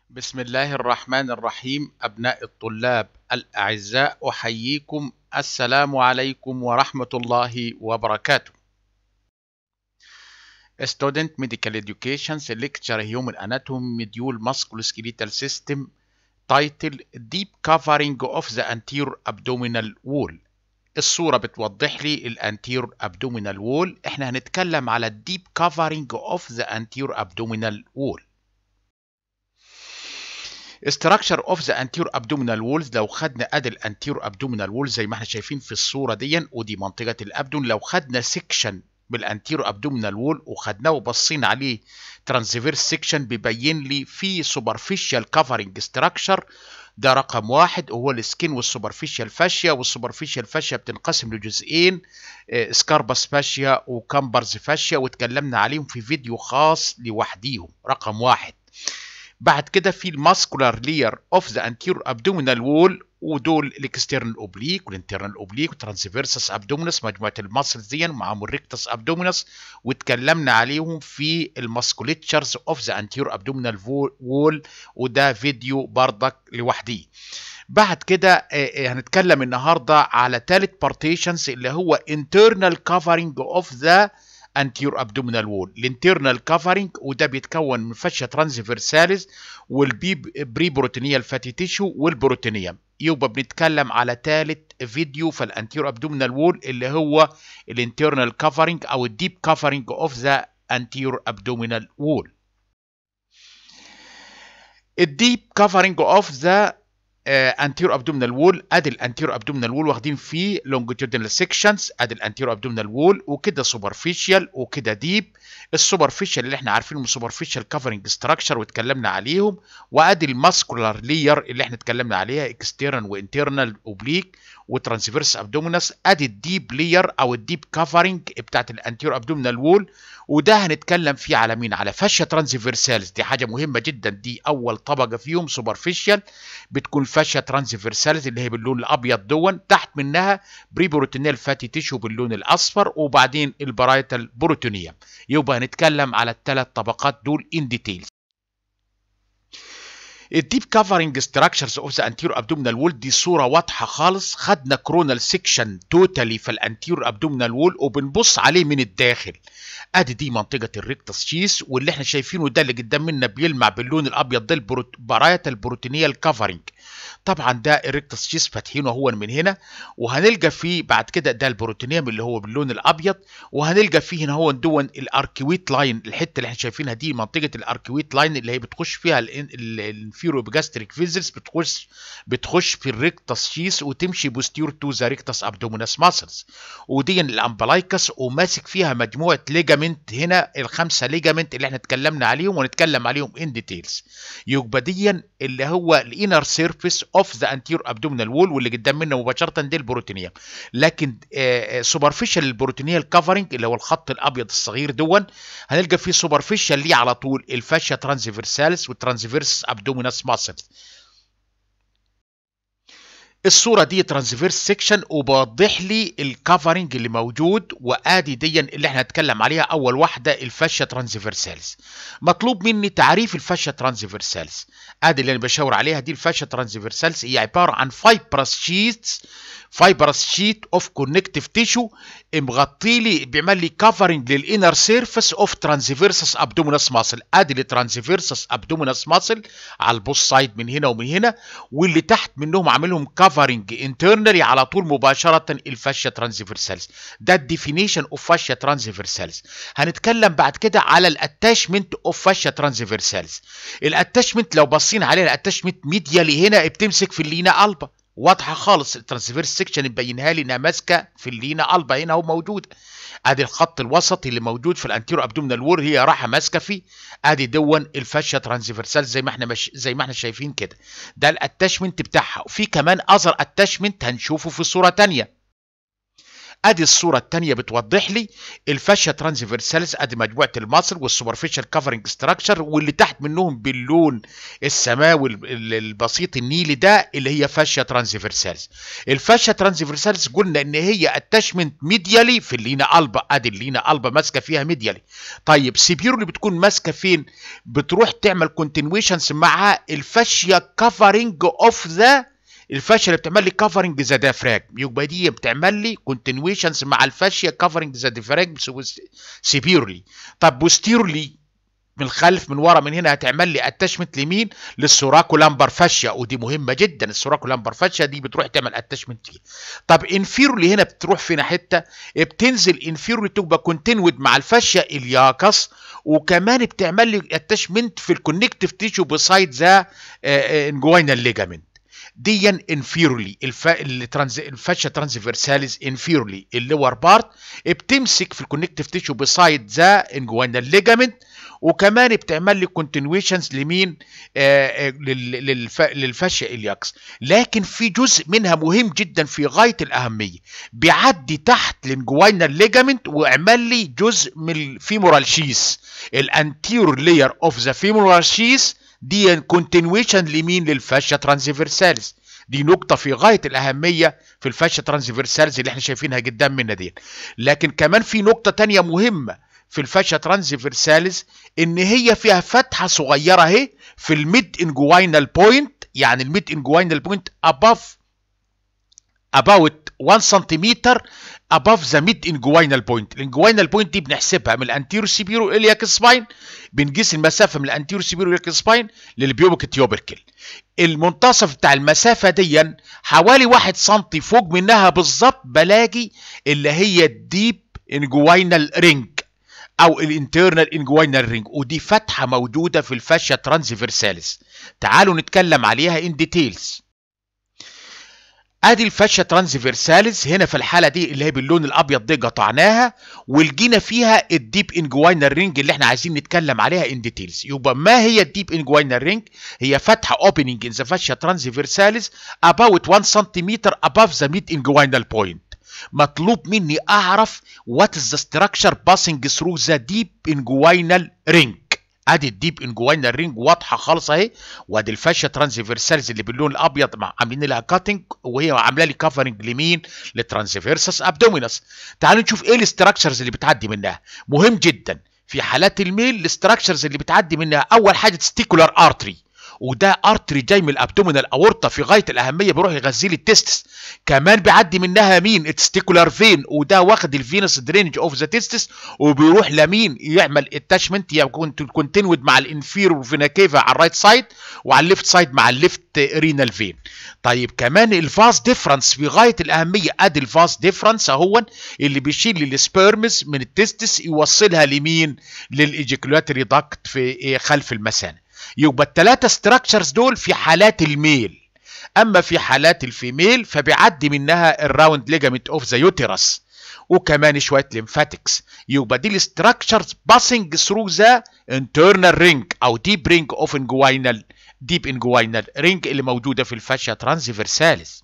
بسم الله الرحمن الرحيم أبناء الطلاب الأعزاء أحييكم السلام عليكم ورحمة الله وبركاته Student Medical Education Lecture Human Anatomy Module Musculoskeletal System Title Deep Covering of the Anterior Abdominal Wall الصورة بتوضح لي الانتير abdominal wall احنا هنتكلم على Deep Covering of the Anterior Abdominal Wall structure of the anterior abdominal walls لو خدنا ادي الانتير abdominal wall زي ما احنا شايفين في الصوره دي ودي منطقه الابدون لو خدنا سيكشن بالانتير abdominal wall وخدناه وبصينا عليه ترانسفيرس سيكشن بيبين لي في superficial covering structure ده رقم واحد وهو السكين والسوبرفيشال فاشيا والسوبرفيشال فاشيا بتنقسم لجزئين سكارباس فاشيا وكامبرز فاشيا واتكلمنا عليهم في فيديو خاص لوحديهم رقم واحد بعد كده في الماسكولار لير اوف ذا انتيرور ابدومينال وول ودول الاكسترنال اوبليك والانترنال اوبليك وترانسفيرسس ابدومينس مجموعه الماسلز دي معاهم الريكتس ابدومينس واتكلمنا عليهم في الماسكوليتشرز اوف ذا انتيرور ابدومينال وول وده فيديو بردك لوحديه بعد كده هنتكلم النهارده على ثالث بارتيشنز اللي هو internal covering of the anterior abdominal wall الانترنال كفرنج وده بيتكون من فاشيا ترانسفيرساليز والبري بروتينيال فاتي تيشو والبروتينيوم يبقى بنتكلم على ثالث فيديو في الانتيرو ابدومينال وول اللي هو الانترنال كفرنج او الديب كفرنج اوف ذا anterior abdominal wall الديب كفرنج اوف ذا انتيرو ابدومينال وول ادي الانتيرو ابدومينال وول واخدين فيه لونجيتودينال سيكشنز ادي الانتيرو ابدومينال وول وكده سوبرفيشال وكده ديب السوبرفيشال اللي احنا عارفينهم سوبرفيشال كفرنج ستراكشر واتكلمنا عليهم وادي الماسكولار لير اللي احنا اتكلمنا عليها اكسترنال وانترنال اوبليك وترانسفيرس ابدومينس ادي الديب لير او الديب كفرنج بتاعت الانتيرو ابدومينال وول وده هنتكلم فيه على مين على فاشيا ترانسفيرسالز دي حاجه مهمه جدا دي اول طبقه فيهم سوبرفيشال بتكون فاشيا ترانسفيرسالز اللي هي باللون الابيض دون تحت منها بري بروتينيال فاتي تيشو باللون الاصفر وبعدين البرايتال بروتينيوم يبقى هنتكلم على الثلاث طبقات دول ان ديتيلز الديب كفرنج ستراكشرز اوف ذا انتيرو ابدومينال وول دي صوره واضحه خالص خدنا كرونال سيكشن توتالي في الانتيرو ابدومينال وول وبنبص عليه من الداخل ادي دي منطقه الريكتس شيس واللي احنا شايفينه ده اللي قدام منا بيلمع باللون الابيض ده البرايات البروتينيه الكفرنج طبعا ده الريكتس شيس فاتحينه هو من هنا وهنلقى فيه بعد كده ده البروتينيوم اللي هو باللون الابيض وهنلقى فيه هنا هو دون الاركويت لاين الحته اللي احنا شايفينها دي منطقه الاركويت لاين اللي هي بتخش فيها الانفيرو بجاستريك فيزلز بتخش بتخش في الريكتس شيس وتمشي بوستيور تو ذا ريكتس ابدومينس ماسلز ودي الامبلايكس وماسك فيها مجموعه ليجامنت هنا الخمسه ليجامنت اللي احنا اتكلمنا عليهم ونتكلم عليهم ان ديتيلز يبقى دي اللي هو الانر سيرفيس اوف ذا انتير ابدومينال وول واللي قدام منا مباشره دي البروتينيوم لكن سوبرفيشال البروتينيال كفرنج اللي هو الخط الابيض الصغير دون هنلقى فيه سوبرفيشال ليه على طول الفاشيا ترانسفيرسالس والترانسفيرس ابدومينس ماسلز الصوره دي ترانسفيرس سيكشن وبوضح لي الكفرنج اللي موجود وادي دي اللي احنا هنتكلم عليها اول واحده الفاشيا ترانسفيرسالز مطلوب مني تعريف الفاشيا ترانسفيرسالز ادي اللي انا بشاور عليها دي الفاشيا ترانسفيرسالز هي عباره عن فايبرس شيتس فايبرس شيت اوف كونكتيف تيشو مغطي لي بيعمل لي كفرنج للانر سيرفيس اوف ترانسفيرسس ابدومينس ماسل ادي الترانسفيرسس ابدومينس ماسل على البوست سايد من هنا ومن هنا واللي تحت منهم عاملهم كفرنج انترنالي على طول مباشره الفاشيا ترانسفيرسالز ده الديفينيشن اوف فاشيا ترانسفيرسالز هنتكلم بعد كده على الاتاشمنت اوف فاشيا ترانسفيرسالز الاتاشمنت لو بصينا عليها الاتاشمنت ميديالي هنا بتمسك في اللينا البا واضحه خالص الترانسفيرس سيكشن مبينها لي انها ماسكه في اللينا البا هنا اهو موجوده ادي الخط الوسطي اللي موجود في الانتيرو ابدومينال وور هي راحه ماسكه فيه ادي دون الفاشيا ترانسفيرسال زي ما احنا مش زي ما احنا شايفين كده ده الاتاشمنت بتاعها وفي كمان اذر اتاشمنت هنشوفه في صوره ثانيه ادي الصوره الثانيه بتوضح لي الفاشيا ترانسفيرساليس ادي مجموعه المصل والسوبرفيشال كفرنج ستراكشر واللي تحت منهم باللون السماوي البسيط النيلي ده اللي هي فاشيا ترانسفيرساليس الفاشيا ترانسفيرساليس قلنا ان هي اتاشمنت ميديالي في اللينا البا ادي اللينا البا ماسكه فيها ميديالي طيب سيبيرولي بتكون ماسكه فين بتروح تعمل كونتينويشنز مع الفاشيا كفرنج اوف ذا الفاشيه اللي بتعمل لي كفرنج ذا ديافراجم يبقى دي بتعمل لي كونتينويشنز مع الفاشيه كفرنج ذا ديافراجم سيبيرلي طب بوستيرلي من الخلف من ورا من هنا هتعمل لي اتشمنت لمين للسوراكو لامبر فاشيا ودي مهمه جدا السوراكو لامبر فاشيا دي بتروح تعمل اتشمنت فيه طب انفيرولي هنا بتروح فينا حته بتنزل انفيرولي تبقى كونتينود مع الفاشيا الياكس وكمان بتعمل لي اتشمنت في الكونكتيف تيشو بسايد ذا انجوينال ليجامنت ديا انفيرولي الف... الترانز... الفاشا ترانسفيرساليز انفيرولي اللور بارت بتمسك في الكونكتيف تيشو بسايد ذا انجوينال ليجامنت وكمان بتعمل لي كونتينويشنز لمين آه للف... للفاشيا الياكس لكن في جزء منها مهم جدا في غايه الاهميه بيعدي تحت الانجوينال ليجامنت ويعمل لي جزء من الفيمورال شيس الانتيرور لاير اوف ذا فيمورال شيس دي كونتينويشن لمين للفاشيا ترانسفيرساليس دي نقطة في غاية الأهمية في الفاشيا ترانسفيرساليس اللي احنا شايفينها قدام منا دي لكن كمان في نقطة تانية مهمة في الفاشيا ترانسفيرساليس ان هي فيها فتحة صغيرة اهي في الميد انجوينال بوينت يعني الميد انجوينال بوينت above about 1 سنتيمتر above the mid inguinal point الانجوينال بوينت دي بنحسبها من الانتيرو سيبيرو الياك سباين بنقيس المسافه من الانتيرو سيبيرو الياك سباين للبيوبك تيوبركل المنتصف بتاع المسافه دي حوالي 1 سم فوق منها بالظبط بلاقي اللي هي الديب انجوينال رينج او الانترنال انجوينال رينج ودي فتحه موجوده في الفاشيا ترانسفيرساليس تعالوا نتكلم عليها ان ديتيلز ادي الفاشيا ترانسفيرساليس هنا في الحاله دي اللي هي باللون الابيض دي قطعناها ولقينا فيها الديب انجوينال رينج اللي احنا عايزين نتكلم عليها ان ديتيلز يبقى ما هي الديب انجوينال رينج هي فتحه اوبننج ان ذا فاشيا ترانسفيرساليس about 1 سنتيمتر above the mid inguinal point مطلوب مني اعرف what is the structure passing through the deep inguinal ring ادي الديب انجوينال رينج واضحه خالص اهي وادي الفاشيا ترانسفيرسالز اللي باللون الابيض عاملين لها كاتنج وهي عامله لي كفرنج لمين للترانسفيرسس ابدومينس تعالوا نشوف ايه الاستراكشرز اللي بتعدي منها مهم جدا في حالات الميل الاستراكشرز اللي بتعدي منها اول حاجه تستيكولار ارتري وده ارتري جاي من الابدومينال اورطه في غايه الاهميه بيروح يغذي لي التستس كمان بيعدي منها مين التستيكولار فين وده واخد الفينس درينج اوف ذا تستس وبيروح لمين يعمل اتاشمنت يكون كونتينود مع الانفيرور فينا كيفا على الرايت سايد وعلى الليفت سايد مع الليفت رينال فين طيب كمان الفاس ديفرنس في غايه الاهميه ادي الفاس ديفرنس اهو اللي بيشيل السبيرمز من التستس يوصلها لمين للايجيكولاتري داكت في خلف المثانه يبقى الثلاثه ستراكشرز دول في حالات الميل اما في حالات الفيميل فبيعدي منها الراوند ليجامنت اوف ذا يوتيرس وكمان شويه ليمفاتكس يبقى دي الستراكشرز باسنج ثرو ذا انترنال رينج او ديب رينج اوف انجوينال ديب انجوينال رينج اللي موجوده في الفاشيا ترانسفيرساليس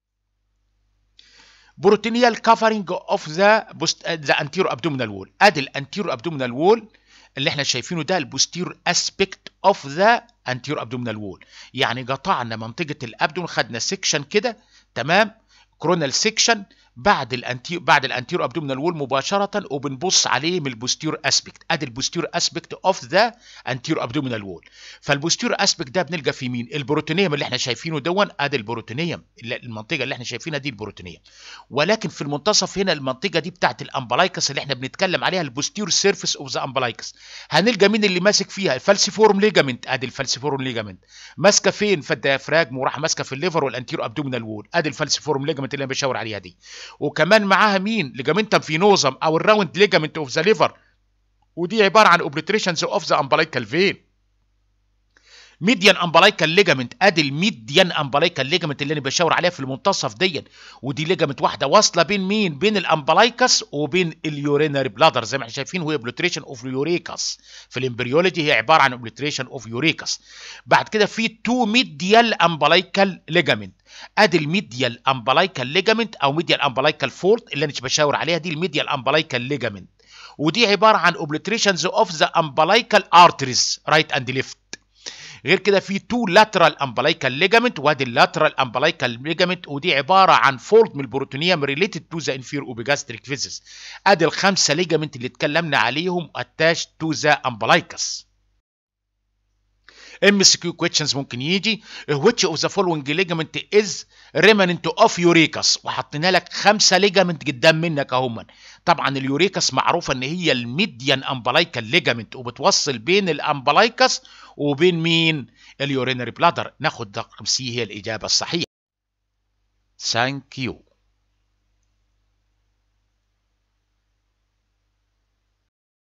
بروتينيال كفرنج اوف ذا ذا انتيرو ابدومينال وول ادي الانتيرو ابدومينال وول اللي احنا شايفينه ده البوستير اسبكت اوف ذا انتيرو ابدومينال وول يعني قطعنا منطقه الابدومين خدنا سيكشن كده تمام كرونال سيكشن بعد الانتير بعد الانتيرو ابدومينال وول مباشره وبنبص عليه من البوستير اسبكت ادي البوستير اسبكت اوف ذا انتيرو ابدومينال وول فالبوستير اسبكت ده بنلقى في مين البروتينيوم اللي احنا شايفينه دون ادي البروتينيوم المنطقه اللي احنا شايفينها دي البروتينيوم ولكن في المنتصف هنا المنطقه دي بتاعت الامبلايكس اللي احنا بنتكلم عليها البوستير سيرفيس اوف ذا امبلايكس هنلقى مين اللي ماسك فيها الفالسيفورم ليجامنت ادي الفالسيفورم ليجامنت ماسكه فين في الديافراجم وراح ماسكه في الليفر والانتيرو ابدومينال وول ادي الفالسيفورم ليجامنت اللي انا بشاور عليها دي وكمان معاها مين ليجامنتم فينوزم او الراوند ليجامنت اوف ذا ليفر ودي عباره عن اوبريتريشنز اوف ذا امبلايكال فين ميديان امبلايكال ليجامنت ادي الميديان امبلايكال ليجامنت اللي انا بشاور عليها في المنتصف دي ودي ليجامنت واحده واصله بين مين بين الامبلايكس وبين اليورينري بلادر زي ما احنا شايفين وهي اوبليتريشن اوف يوريكاس في الامبريولوجي هي عباره عن اوبليتريشن اوف يوريكاس بعد كده في تو ميديال امبلايكال ليجامنت ادي الميديال امبلايكال ليجامنت او ميديال امبلايكال فورت اللي انا بشاور عليها دي الميديال امبلايكال ليجامنت ودي عباره عن اوبليتريشنز اوف ذا امبلايكال ارتريز رايت اند ليفت غير كده في تو لاترال امبلايكال ليجامنت وادي اللاترال امبلايكال ليجامنت ودي عباره عن فولد من البروتونيوم ريليتد تو ذا انفير اوبيجاستريك فيزيس ادي الخمسه ليجامنت اللي اتكلمنا عليهم اتاش تو ذا امبلايكس ام اس كيو كويشنز ممكن يجي which of the following ligament is remnant of uricus وحطينا لك خمسه ليجامنت قدام منك اهم طبعا اليوريكس معروفه ان هي الميديان امبلايكال ليجامنت وبتوصل بين الامبلايكس وبين مين اليورينري بلادر ناخد رقم سي هي الاجابه الصحيحه ثانك يو